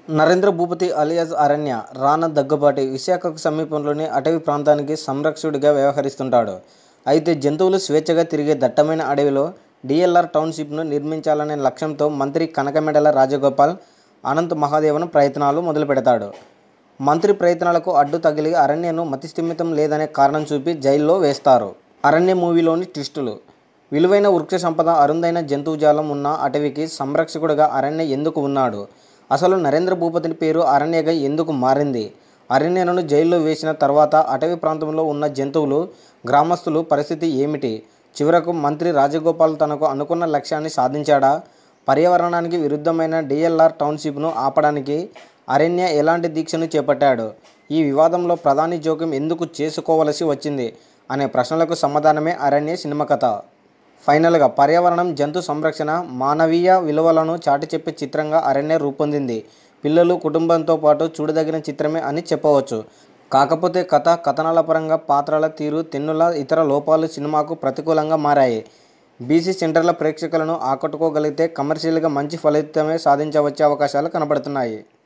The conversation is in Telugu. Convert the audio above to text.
నరేంద్ర భూపతి అలియాస్ అరణ్య రానా దగ్గుబాటి విశాఖకు సమీపంలోని అటవీ ప్రాంతానికి సంరక్షకుడిగా వ్యవహరిస్తుంటాడు అయితే జంతువులు స్వేచ్ఛగా తిరిగే దట్టమైన అడవిలో డిఎల్ఆర్ టౌన్షిప్ను నిర్మించాలనే లక్ష్యంతో మంత్రి కనకమెడల రాజగోపాల్ అనంత్ మహాదేవన్ ప్రయత్నాలు మొదలుపెడతాడు మంత్రి ప్రయత్నాలకు అడ్డు తగిలి అరణ్యను మతిస్థిమితం లేదనే కారణం చూపి జైల్లో వేస్తారు అరణ్య మూవీలోని ట్విస్టులు విలువైన వృక్ష సంపద అరుదైన జంతువుజాలం ఉన్న అటవీకి సంరక్షకుడిగా అరణ్య ఎందుకు ఉన్నాడు అసలు నరేంద్ర భూపతి పేరు అరణ్యగా ఎందుకు మారింది అరణ్యను జైల్లో వేసిన తర్వాత అటవీ ప్రాంతంలో ఉన్న జంతువులు గ్రామస్తులు పరిస్థితి ఏమిటి చివరకు మంత్రి రాజగోపాల్ తనకు అనుకున్న లక్ష్యాన్ని సాధించాడా పర్యావరణానికి విరుద్ధమైన డిఎల్ఆర్ టౌన్షిప్ను ఆపడానికి అరణ్య ఎలాంటి దీక్షను చేపట్టాడు ఈ వివాదంలో ప్రధాని జోక్యం ఎందుకు చేసుకోవలసి వచ్చింది అనే ప్రశ్నలకు సమాధానమే అరణ్య సినిమా కథ ఫైనల్గా పర్యావరణం జంతు సంరక్షణ మానవీయ విలువలను చాటి చెప్పే చిత్రంగా అరణ్య రూపొందింది పిల్లలు కుటుంబంతో పాటు చూడదగిన చిత్రమే అని చెప్పవచ్చు కాకపోతే కథ కథనాల పరంగా పాత్రల తీరు తెన్నుల ఇతర లోపాలు సినిమాకు ప్రతికూలంగా మారాయి బీసీ సెంటర్ల ప్రేక్షకులను ఆకట్టుకోగలిగితే కమర్షియల్గా మంచి ఫలితమే సాధించవచ్చే అవకాశాలు కనబడుతున్నాయి